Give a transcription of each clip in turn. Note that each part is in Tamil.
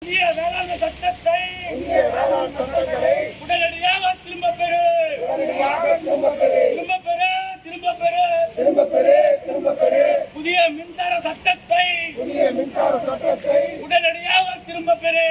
புதிய வேளாண் சட்டத்தை உடனடியாக திரும்ப பெறு திரும்ப பெறு திரும்ப பெறு புதிய மின்சார சட்டத்தை உடனடியாக திரும்ப பெறு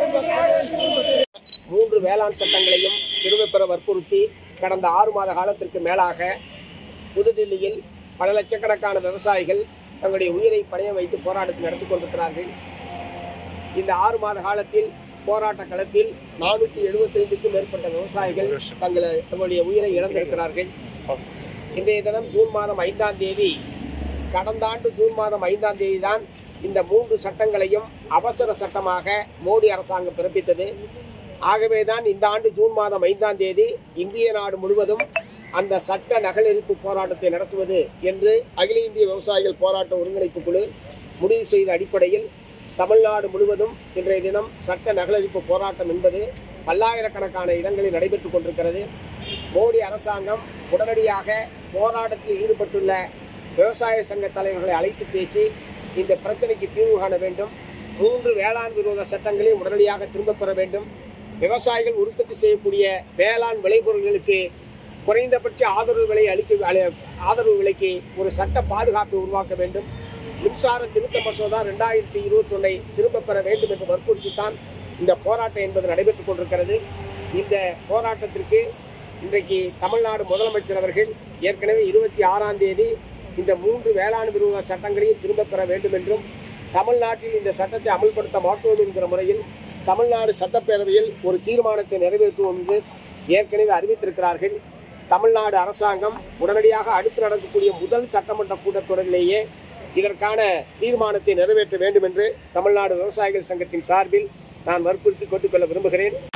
மூன்று வேளாண் சட்டங்களையும் திரும்பப் பெற வற்புறுத்தி கடந்த ஆறு மாத காலத்திற்கு மேலாக புதுடில்லியில் பல லட்சக்கணக்கான விவசாயிகள் தங்களுடைய உயிரை பணையம் வைத்து போராட்டத்தை நடத்தி கொண்டிருக்கிறார்கள் இந்த ஆறு மாத காலத்தில் போராட்ட களத்தில் நானூற்றி எழுபத்தைந்துக்கும் மேற்பட்ட விவசாயிகள் தங்களை தங்களுடைய உயிரை இழந்திருக்கிறார்கள் இன்றைய தினம் ஜூன் மாதம் ஐந்தாம் தேதி கடந்த ஆண்டு ஜூன் மாதம் ஐந்தாம் தேதி தான் இந்த மூன்று சட்டங்களையும் அவசர சட்டமாக மோடி அரசாங்கம் பிறப்பித்தது ஆகவே தான் இந்த ஆண்டு ஜூன் மாதம் ஐந்தாம் தேதி இந்திய நாடு முழுவதும் அந்த சட்ட நகலெரிப்பு போராட்டத்தை நடத்துவது என்று அகில இந்திய விவசாயிகள் போராட்ட ஒருங்கிணைப்பு குழு முடிவு செய்த அடிப்படையில் தமிழ்நாடு முழுவதும் இன்றைய தினம் சட்ட நகலெரிப்பு போராட்டம் என்பது பல்லாயிரக்கணக்கான இடங்களில் நடைபெற்றுக் கொண்டிருக்கிறது மோடி அரசாங்கம் உடனடியாக போராட்டத்தில் ஈடுபட்டுள்ள விவசாய சங்க தலைவர்களை அழைத்து பேசி இந்த பிரச்சனைக்கு தீர்வு காண வேண்டும் மூன்று வேளாண் விரோத சட்டங்களையும் உடனடியாக திரும்பப் பெற வேண்டும் விவசாயிகள் உற்பத்தி செய்யக்கூடிய வேளாண் விளைபொருட்களுக்கு குறைந்தபட்ச ஆதரவு விலை அளிக்க அளி- ஆதரவு விலைக்கு ஒரு சட்ட பாதுகாப்பை உருவாக்க வேண்டும் மின்சார திருத்த மசோதா ரெண்டாயிரத்தி இருபத்தி ஒன்னை திரும்பப் பெற வேண்டும் என்று வற்புறுத்தித்தான் இந்த போராட்டம் என்பது நடைபெற்றுக் கொண்டிருக்கிறது இந்த போராட்டத்திற்கு இன்றைக்கு தமிழ்நாடு முதலமைச்சர் அவர்கள் ஏற்கனவே இருபத்தி ஆறாம் தேதி இந்த மூன்று வேளாண் விரோத சட்டங்களையும் திரும்பப் பெற வேண்டும் என்றும் தமிழ்நாட்டில் இந்த சட்டத்தை அமல்படுத்த மாட்டோம் என்கிற முறையில் தமிழ்நாடு சட்டப்பேரவையில் ஒரு தீர்மானத்தை நிறைவேற்றுவோம் என்று ஏற்கனவே அறிவித்திருக்கிறார்கள் தமிழ்நாடு அரசாங்கம் உடனடியாக அடுத்து நடக்கக்கூடிய முதல் சட்டமன்ற கூட்டத்தொடரிலேயே இதற்கான தீர்மானத்தை நிறைவேற்ற வேண்டும் என்று தமிழ்நாடு விவசாயிகள் சங்கத்தின் சார்பில் நான் வற்புறுத்தி கொண்டுகொள்ள விரும்புகிறேன்